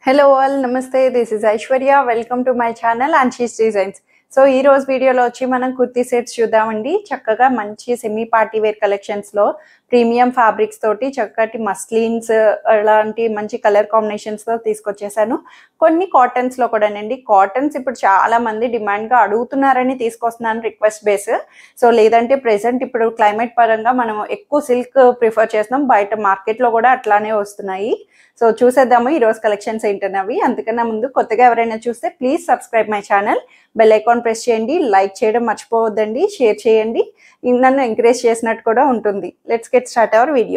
hello all నమస్తే this is Aishwarya welcome to my channel and she's designs so ఈ రోజు వీడియోలో వచ్చి మనం కుర్తీ సెట్స్ చూద్దామండి చక్కగా మంచి సెమీ పార్టీ వేర్ కలెక్షన్స్ లో ప్రీమియం ఫ్యాబ్రిక్స్ తోటి చక్కటి మస్లిన్స్ అలాంటి మంచి కలర్ కాంబినేషన్స్ తో తీసుకొచ్చేసాను కొన్ని కాటన్స్ లో కూడానండి కాటన్స్ ఇప్పుడు చాలా మంది డిమాండ్ గా అడుగుతున్నారని తీసుకొస్తున్నాను రిక్వెస్ట్ బేస్ సో లేదంటే ప్రెసెంట్ ఇప్పుడు క్లైమేట్ పరంగా మనం ఎక్కువ సిల్క్ ప్రిఫర్ చేస్తున్నాం బయట మార్కెట్ లో కూడా అట్లానే వస్తున్నాయి సో చూసేద్దాము ఈ రోజు కలెక్షన్స్ ఏంటన్నవి అందుకన్నా ముందు కొత్తగా ఎవరైనా చూస్తే please subscribe my channel bell icon press చేయండి లైక్ చేయడం మర్చిపోవద్దండి షేర్ చేయండి ఇన్ నన్ను ఎంకరేజ్ చేసినట్టు కూడా ఉంటుంది let's get start our video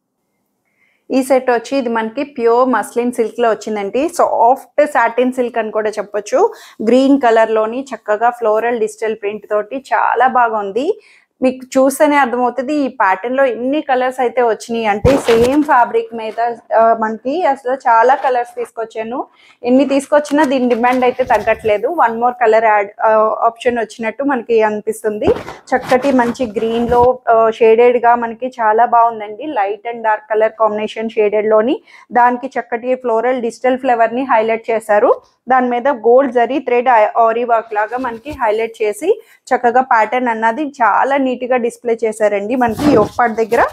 ఈ సెట్ వచ్చి ఇది మనకి ప్యూర్ మస్లిన్ సిల్క్ లో వచ్చిందండి సాఫ్ట్ సాటిన్ సిల్క్ అని కూడా చెప్పొచ్చు గ్రీన్ కలర్ లోని చక్కగా ఫ్లోరల్ డిజిటల్ ప్రింట్ తోటి చాలా బాగుంది మీకు చూస్తేనే అర్థమవుతుంది ఈ ప్యాటర్న్ లో ఎన్ని కలర్స్ అయితే వచ్చినాయి అంటే సేమ్ ఫ్యాబ్రిక్ మీద ఆ, మనకి అసలు చాలా కలర్స్ తీసుకొచ్చాను ఎన్ని తీసుకొచ్చినా దీని డిమాండ్ అయితే తగ్గట్లేదు one more colour add option వచ్చినట్టు మనకి అనిపిస్తుంది చక్కటి మంచి గ్రీన్ లో షేడెడ్ గా మనకి చాలా బాగుందండి light and dark colour combination shaded లోని దానికి చక్కటి ఫ్లోరల్ డిజిటల్ ఫ్లేవర్ ని హైలైట్ చేశారు దాని మీద gold zari thread aari work లాగా మనకి హైలైట్ చేసి చక్కగా ప్యాటర్న్ అన్నది చాలా నీట్ గా డిస్ప్లే చేశారండి మనకి యోగ్ పార్ట్ దగ్గర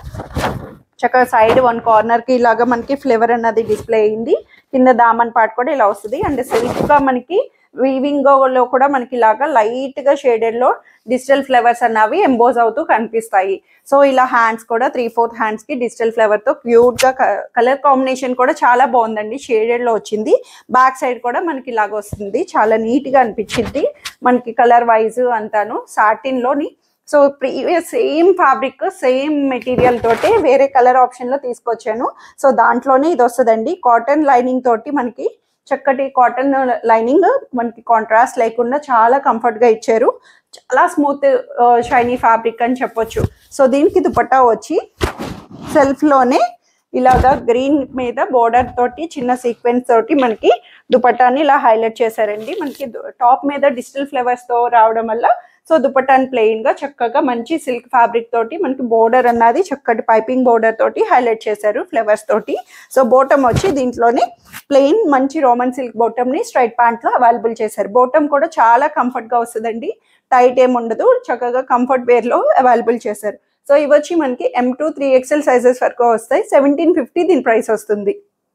చక్కగా సైడ్ వన్ కార్నర్ కి ఇలాగా మనకి ఫ్లేవర్ అన్నది డిస్ప్లే అయింది కింద దామన్ పార్ట్ కూడా ఇలా వస్తుంది అండ్ సిల్క్ గా మనకి వీవింగ్ లో కూడా మనకి ఇలాగా లైట్ గా షేడెడ్ లో డిజిటల్ ఫ్లేవర్స్ అన్నవి ఎంబోజ్ అవుతూ కనిపిస్తాయి సో ఇలా హ్యాండ్స్ కూడా త్రీ ఫోర్త్ హ్యాండ్స్ కి డిజిటల్ ఫ్లేవర్ తో క్యూట్ గా కలర్ కాంబినేషన్ కూడా చాలా బాగుందండి షేడెడ్ లో వచ్చింది బ్యాక్ సైడ్ కూడా మనకి ఇలాగ వస్తుంది చాలా నీట్ గా అనిపించింది మనకి కలర్ వైజ్ అంతాను సాటిన్ లోని so previous same fabric same material తోటి వేరే కలర్ ఆప్షన్ లో తీసుకొచ్చాను సో దాంట్లోనే ఇది వస్తుందండి కాటన్ లైనింగ్ తోటి మనకి చక్కటి కాటన్ లైనింగ్ మనకి కాంట్రాస్ట్ లేకుండా చాలా కంఫర్ట్ గా ఇచ్చారు చాలా స్మూత్ షైనీ ఫ్యాబ్రిక్ అని చెప్పొచ్చు సో దీనికి దుపట్టా వచ్చి సెల్ఫ్ లోనే ఇలాగా గ్రీన్ మీద బోర్డర్ తోటి చిన్న సీక్వెన్స్ తోటి మనకి దుపట్టాని ఇలా హైలైట్ చేశారండి మనకి టాప్ మీద డిజిటల్ ఫ్లేవర్స్ తో రావడం వల్ల సో దుపట్టాని ప్లెయిన్ గా చక్కగా మంచి సిల్క్ ఫ్యాబ్రిక్ తోటి మనకి బోర్డర్ అన్నది చక్కటి పైపింగ్ బోర్డర్ తోటి హైలైట్ చేశారు ఫ్లవర్స్ తోటి సో బోటమ్ వచ్చి దీంట్లోనే ప్లెయిన్ మంచి రోమన్ సిల్క్ బోటమ్ ని స్ట్రైట్ ప్యాంట్ లో అవైలబుల్ చేశారు బోటమ్ కూడా చాలా కంఫర్ట్ గా వస్తుందండి టైట్ ఏం ఉండదు చక్కగా కంఫర్ట్ వేర్ లో అవైలబుల్ చేశారు సో ఇవి వచ్చి మనకి M two three XL sizes వరకు వస్తాయి సెవెంటీన్ ఫిఫ్టీ దీని ప్రైస్ వస్తుంది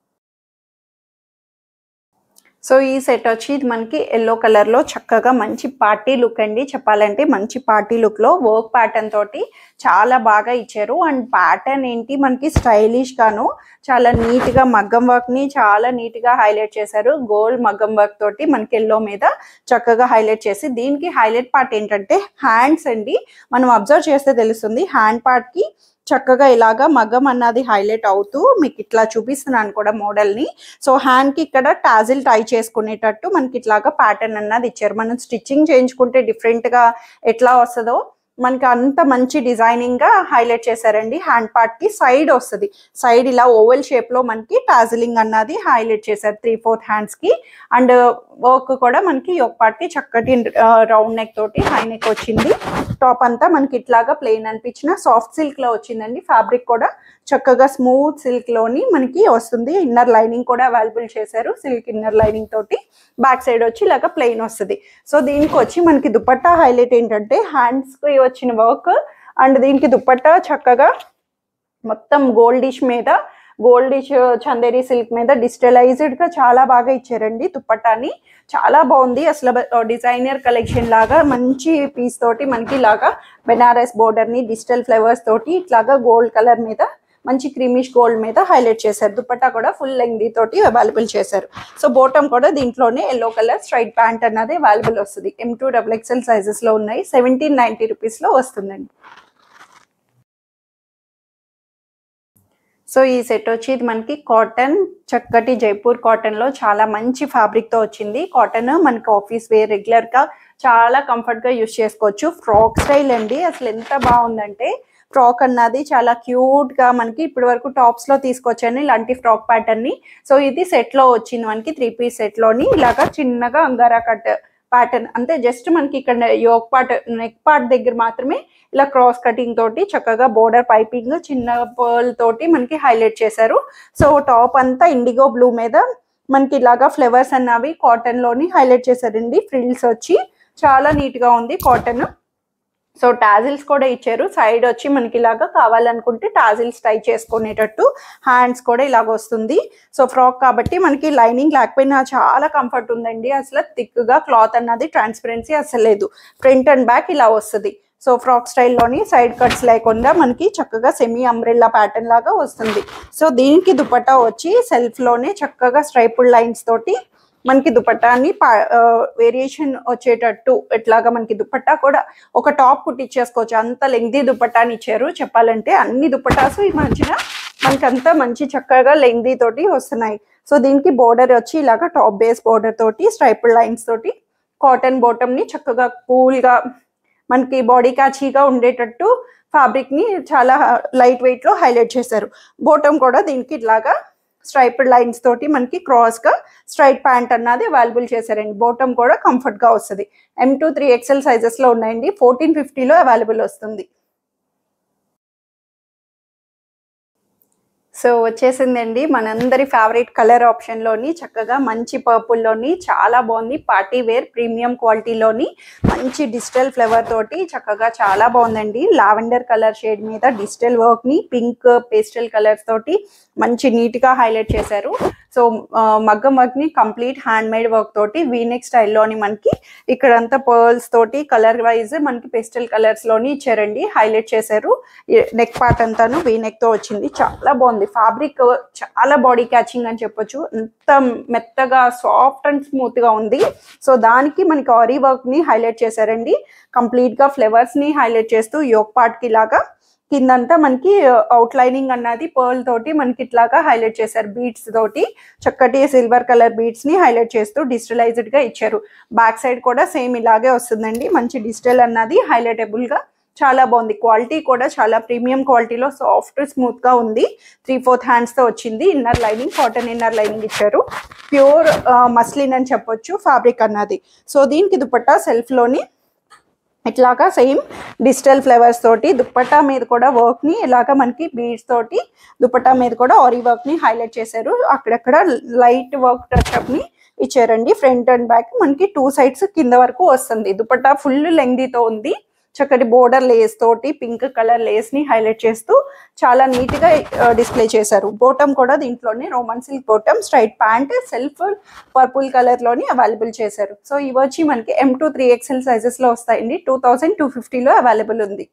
సో ఈ సెట్ వచ్చి ఇది మనకి ఎల్లో కలర్ లో చక్కగా మంచి పార్టీ లుక్ అండి చెప్పాలంటే మంచి పార్టీ లుక్ లో వర్క్ ప్యాటర్న్ తోటి చాలా బాగా ఇచ్చారు అండ్ ప్యాటర్న్ ఏంటి మనకి స్టైలిష్ గాను చాలా నీట్ గా మగ్గం వర్క్ ని చాలా నీట్ గా హైలైట్ చేశారు గోల్డ్ మగ్గం వర్క్ తోటి మనకి ఎల్లో మీద చక్కగా హైలైట్ చేసి దీనికి హైలైట్ పార్ట్ ఏంటంటే హ్యాండ్స్ అండి మనం అబ్జర్వ్ చేస్తే తెలుస్తుంది హ్యాండ్ పార్ట్ కి చక్కగా ఇలాగా మగ్గం అన్నది హైలైట్ అవుతూ మీకు ఇట్లా చూపిస్తున్నాను కూడా మోడల్ ని సో హ్యాండ్ కి ఇక్కడ టాజిల్ టై చేసుకునేటట్టు మనకి ఇట్లాగా ప్యాటర్న్ అన్నది ఇచ్చారు మనం స్టిచ్చింగ్ చేయించుకుంటే డిఫరెంట్ గా ఎట్లా వస్తుందో మనకి అంత మంచి డిజైనింగ్ గా హైలైట్ చేశారండి హ్యాండ్ పార్ట్ కి సైడ్ వస్తుంది సైడ్ ఇలా ఓవెల్ షేప్ లో మనకి టాజిలింగ్ అన్నది హైలైట్ చేశారు త్రీ ఫోర్త్ హ్యాండ్స్ కి అండ్ వర్క్ కూడా మనకి ఒక పార్ట్ కి చక్కటి రౌండ్ నెక్ తోటి హై నెక్ వచ్చింది టాప్ అంతా మనకి ఇట్లాగా ప్లెయిన్ అనిపించిన సాఫ్ట్ సిల్క్ లో వచ్చిందండి ఫ్యాబ్రిక్ కూడా చక్కగా స్మూత్ సిల్క్ లోని మనకి వస్తుంది ఇన్నర్ లైనింగ్ కూడా అవైలబుల్ చేశారు సిల్క్ ఇన్నర్ లైనింగ్ తోటి బ్యాక్ సైడ్ వచ్చి ఇలాగా ప్లెయిన్ వస్తుంది సో దీనికి వచ్చి మనకి దుపట్టా హైలైట్ ఏంటంటే హ్యాండ్స్ కి వచ్చిన వర్క్ అండ్ దీనికి దుపట్టా చక్కగా మొత్తం గోల్డిష్ మీద గోల్డిష్ చందేరి సిల్క్ మీద డిజిటలైజ్డ్ గా చాలా బాగా ఇచ్చారండి దుప్పట్టాని చాలా బాగుంది అసలు డిజైనర్ కలెక్షన్ లాగా మంచి పీస్ తోటి మనకి ఇలాగా బెనారస్ బోర్డర్ ని డిజిటల్ ఫ్లవర్స్ తోటి ఇట్లాగా గోల్డ్ కలర్ మీద మంచి క్రీమిష్ గోల్డ్ మీద హైలైట్ చేశారు దుపట్టా కూడా ఫుల్ లెంగ్ది తోటి అవైలబుల్ చేశారు సో బోటమ్ కూడా దీంట్లోనే ఎల్లో కలర్ స్ట్రైట్ ప్యాంట్ అన్నది అవైలబుల్ వస్తుంది M to double XL sizes లో ఉన్నాయి సెవెంటీన్ నైన్టీ రూపీస్ లో వస్తుందండి సో ఈ సెట్ వచ్చి ఇది మనకి కాటన్ చక్కటి జైపూర్ కాటన్ లో చాలా మంచి ఫ్యాబ్రిక్ తో వచ్చింది కాటన్ మనకి ఆఫీస్ వేర్ రెగ్యులర్ గా చాలా కంఫర్ట్ గా యూస్ చేసుకోవచ్చు ఫ్రాక్ స్టైల్ అండి అసలు ఎంత బాగుందంటే ఫ్రాక్ అన్నది చాలా క్యూట్ గా మనకి ఇప్పటి వరకు టాప్స్ లో తీసుకొచ్చాను ఇలాంటి ఫ్రాక్ ప్యాటర్న్ ని సో ఇది సెట్ లో వచ్చింది మనకి త్రీ పీస్ సెట్ లోని ఇలాగా చిన్నగా అంగారా కట్ ప్యాటర్న్ అంటే జస్ట్ మనకి ఇక్కడ యోక్ పార్ట్ నెక్ పార్ట్ దగ్గర మాత్రమే ఇలా క్రాస్ కటింగ్ తోటి చక్కగా బోర్డర్ పైపింగ్ చిన్న పర్ల్ తోటి మనకి హైలైట్ చేశారు సో టాప్ అంతా ఇండిగో బ్లూ మీద మనకి ఇలాగా ఫ్లవర్స్ అన్నవి కాటన్ లోని హైలైట్ చేశారండి ఫ్రిల్స్ వచ్చి చాలా నీట్ గా ఉంది కాటన్ సో టాజిల్స్ కూడా ఇచ్చారు సైడ్ వచ్చి మనకి ఇలాగా కావాలనుకుంటే టాజిల్స్ టై చేసుకునేటట్టు హ్యాండ్స్ కూడా ఇలాగ వస్తుంది సో ఫ్రాక్ కాబట్టి మనకి లైనింగ్ లేకపోయినా చాలా కంఫర్ట్ ఉందండి అసలు థిక్ గా క్లాత్ అన్నది ట్రాన్స్పరెన్సీ అసలు లేదు ఫ్రంట్ అండ్ బ్యాక్ ఇలా వస్తుంది సో ఫ్రాక్ స్టైల్లోని సైడ్ కట్స్ లేకుండా మనకి చక్కగా సెమీ అంబ్రెల్లా ప్యాటర్న్ లాగా వస్తుంది సో దీనికి దుపట్టా వచ్చి సెల్ఫ్ లోనే చక్కగా స్ట్రైపుల్ లైన్స్ తోటి మనకి దుపట్టాని వేరియేషన్ వచ్చేటట్టు ఎట్లాగా మనకి దుపట్టా కూడా ఒక టాప్ కుట్టించేసుకోవచ్చు అంత లెంగ్దీ దుపట్టాని ఇచ్చారు చెప్పాలంటే అన్ని దుపట్టాస్ ఈ మధ్యన మనకి అంతా మంచి చక్కగా లెంగ్దీ తోటి వస్తున్నాయి సో దీనికి బోర్డర్ వచ్చి ఇలాగా టాప్ బేస్ బోర్డర్ తోటి స్ట్రైపుల్ లైన్స్ తోటి కాటన్ బాటమ్ ని చక్కగా కూల్ గా మనకి బాడీ క్యాచీగా ఉండేటట్టు ఫ్యాబ్రిక్ ని చాలా లైట్ వెయిట్ లో హైలైట్ చేశారు బోటం కూడా దీనికి ఇట్లాగా స్ట్రైప్డ్ లైన్స్ తోటి మనకి క్రాస్ గా స్ట్రైట్ ప్యాంట్ అన్నది అవైలబుల్ చేశారండి బోటం కూడా కంఫర్ట్ గా వస్తుంది M two three XL sizes లో ఉన్నాయండి ఫోర్టీన్ ఫిఫ్టీలో అవైలబుల్ వస్తుంది సో వచ్చేసిందండి మనందరి ఫేవరెట్ కలర్ ఆప్షన్లోని చక్కగా మంచి పర్పుల్లోని చాలా బాగుంది పార్టీ వేర్ ప్రీమియం క్వాలిటీలోని మంచి డిజిటల్ ఫ్లేవర్ తోటి చక్కగా చాలా బాగుందండి లావెండర్ కలర్ షేడ్ మీద డిజిటల్ వర్క్ని పింక్ పేస్టల్ కలర్స్ తోటి మంచి నీట్గా హైలైట్ చేశారు సో మగ్గం వర్క్ని కంప్లీట్ హ్యాండ్ మేడ్ వర్క్ తోటి వీనెక్ స్టైల్లోని మనకి ఇక్కడంతా పర్ల్స్ తోటి కలర్ వైజ్ మనకి పెస్టల్ కలర్స్లోని ఇచ్చారండి హైలైట్ చేశారు నెక్ పార్ట్ అంతాను వీనెక్ తో వచ్చింది చాలా బాగుంది ఫ్యాబ్రిక్ చాలా బాడీ క్యాచింగ్ అని చెప్పొచ్చు ఎంత మెత్తగా సాఫ్ట్ అండ్ స్మూత్ గా ఉంది సో దానికి మనకి ఆరీ వర్క్ ని హైలైట్ చేశారండి కంప్లీట్ గా ఫ్లవర్స్ ని హైలైట్ చేస్తూ యోగ్ పార్ట్ కి లాగా కిందంతా మనకి అవుట్ లైనింగ్ అన్నది పర్ల్ తోటి మనకి ఇట్లాగా హైలైట్ చేశారు బీడ్స్ తోటి చక్కటి సిల్వర్ కలర్ బీడ్స్ ని హైలైట్ చేస్తూ డిజిటలైజ్డ్ గా ఇచ్చారు బ్యాక్ సైడ్ కూడా సేమ్ ఇలాగే వస్తుందండి మంచి డిజిటల్ అన్నది హైలైటబుల్ గా చాలా బాగుంది క్వాలిటీ కూడా చాలా ప్రీమియం క్వాలిటీలో సాఫ్ట్ స్మూత్ గా ఉంది త్రీ ఫోర్త్ హ్యాండ్స్ తో వచ్చింది inner lining cotton inner lining ఇచ్చారు ప్యూర్ మస్లిన్ అని చెప్పొచ్చు ఫ్యాబ్రిక్ అన్నది సో దీనికి దుపట్టా సెల్ఫ్ లోని ఇట్లాగా సేమ్ డిజిటల్ ఫ్లేవర్స్ తోటి దుప్పట్టా మీద కూడా వర్క్ ని ఇలాగా మనకి బీడ్స్ తోటి దుపట్టా మీద కూడా ఆరీ వర్క్ ని హైలైట్ చేశారు అక్కడక్కడ లైట్ వర్క్ టచ్అప్ ని ఇచ్చారండి ఫ్రంట్ అండ్ బ్యాక్ మనకి టూ సైడ్స్ కింద వరకు వస్తుంది దుపట్టా ఫుల్ లెంగ్దీతో ఉంది చక్కటి బోర్డర్ లేస్ తోటి పింక్ కలర్ లేస్ ని హైలైట్ చేస్తూ చాలా నీట్ గా డిస్ప్లే చేశారు బోటం కూడా దీంట్లోనే Roman silk bottom straight pant self purple colour లోని అవైలబుల్ చేశారు సో ఇవి వచ్చి మనకి M two three XL sizes లో వస్తాయండి టూ థౌసండ్ టూ ఫిఫ్టీలో అవైలబుల్ ఉంది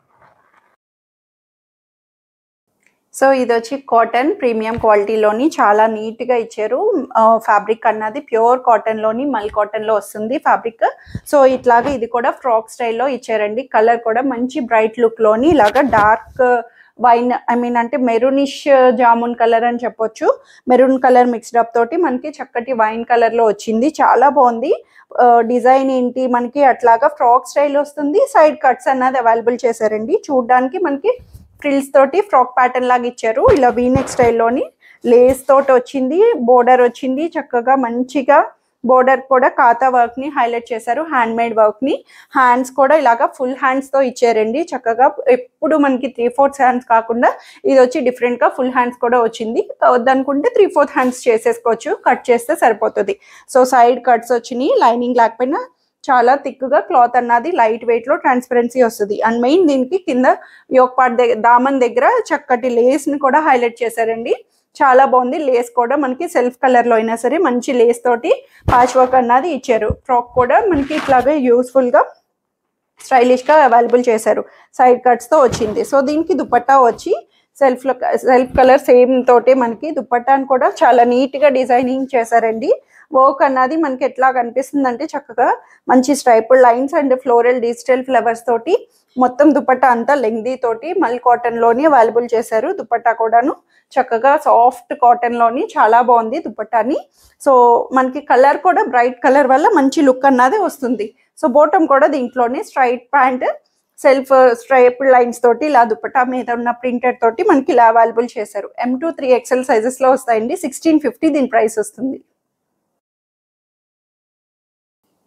సో ఇది వచ్చి కాటన్ ప్రీమియం క్వాలిటీలోని చాలా నీట్గా ఇచ్చారు ఫ్యాబ్రిక్ అన్నది ప్యూర్ కాటన్లోని మల్ కాటన్లో వస్తుంది ఫ్యాబ్రిక్ సో ఇట్లాగా ఇది కూడా ఫ్రాక్ స్టైల్లో ఇచ్చారండి కలర్ కూడా మంచి బ్రైట్ లుక్లోని ఇలాగా డార్క్ వైన్ ఐ మీన్ అంటే మెరూనిష్ జామున్ కలర్ అని చెప్పొచ్చు మెరూన్ కలర్ మిక్స్డ్ అప్ తోటి మనకి చక్కటి వైన్ కలర్లో వచ్చింది చాలా బాగుంది డిజైన్ ఏంటి మనకి అట్లాగా ఫ్రాక్ స్టైల్ వస్తుంది సైడ్ కట్స్ అన్నది అవైలబుల్ చేశారండి చూడడానికి మనకి ఫ్రిల్స్ తోటి ఫ్రాక్ ప్యాటర్న్ లాగా ఇచ్చారు ఇలా వీనెక్ స్టైల్లోని లేస్ తోటి వచ్చింది బోర్డర్ వచ్చింది చక్కగా మంచిగా బోర్డర్ కూడా కాతా వర్క్ ని హైలైట్ చేశారు హ్యాండ్ మేడ్ వర్క్ ని హ్యాండ్స్ కూడా ఇలాగా ఫుల్ హ్యాండ్స్ తో ఇచ్చారండి చక్కగా ఎప్పుడు మనకి త్రీ ఫోర్త్ హ్యాండ్స్ కాకుండా ఇది వచ్చి డిఫరెంట్ గా ఫుల్ హ్యాండ్స్ కూడా వచ్చింది వద్దనుకుంటే త్రీ ఫోర్త్ హ్యాండ్స్ చేసేసుకోవచ్చు కట్ చేస్తే సరిపోతుంది సో సైడ్ కట్స్ వచ్చినాయి లైనింగ్ లేకపోయినా చాలా థిక్గా క్లాత్ అన్నది లైట్ వెయిట్ లో ట్రాన్స్పరెన్సీ వస్తుంది అండ్ మెయిన్ దీనికి కింద యోక్ పార్ట్ దగ్గర దామన్ దగ్గర చక్కటి లేస్ ని కూడా హైలైట్ చేశారండి చాలా బాగుంది లేస్ కూడా మనకి సెల్ఫ్ కలర్ లో అయినా సరే మంచి లేస్ తోటి ప్యాచ్ వర్క్ అన్నది ఇచ్చారు ఫ్రాక్ కూడా మనకి ఇట్లాగే యూస్ఫుల్ గా స్టైలిష్ గా అవైలబుల్ చేశారు సైడ్ కట్స్ తో వచ్చింది సో దీనికి దుపట్టా వచ్చి సెల్ఫ్ లో సెల్ఫ్ కలర్ సేమ్ తోటి మనకి దుపట్టాని కూడా చాలా నీట్ గా డిజైనింగ్ చేశారండి వర్క్ అన్నది మనకి ఎట్లా కనిపిస్తుంది అంటే చక్కగా మంచి striped lines and floral digital flowers తోటి మొత్తం దుపట్టా అంతా లెంగ్దీ తోటి మల్ కాటన్ లోని అవైలబుల్ చేశారు దుపట్టా కూడాను చక్కగా సాఫ్ట్ కాటన్ లోని చాలా బాగుంది దుపట్టాని సో మనకి కలర్ కూడా బ్రైట్ కలర్ వల్ల మంచి లుక్ అన్నది వస్తుంది సో బోటం కూడా దీంట్లోనే straight pant self stripe lines తోటి ఇలా దుపట్టా మీద ఉన్న ప్రింటెడ్ తోటి మనకి ఇలా అవైలబుల్ చేశారు M two three XL sizes లో వస్తాయండి సిక్స్టీన్ ఫిఫ్టీ దీని ప్రైస్ వస్తుంది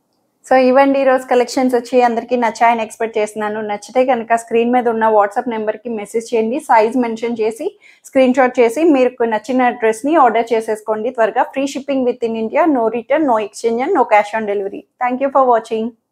సో ఇవ్వండి ఈ రోజు కలెక్షన్స్ వచ్చి అందరికీ నచ్చాయని ఎక్స్పెక్ట్ చేస్తున్నాను నచ్చితే కనుక స్క్రీన్ మీద ఉన్న వాట్సాప్ నెంబర్కి మెసేజ్ చేయండి సైజ్ మెన్షన్ చేసి స్క్రీన్ షాట్ చేసి మీకు నచ్చిన డ్రెస్ని ఆర్డర్ చేసేసుకోండి త్వరగా free shipping with in India no return no exchange and no cash on delivery thank you for watching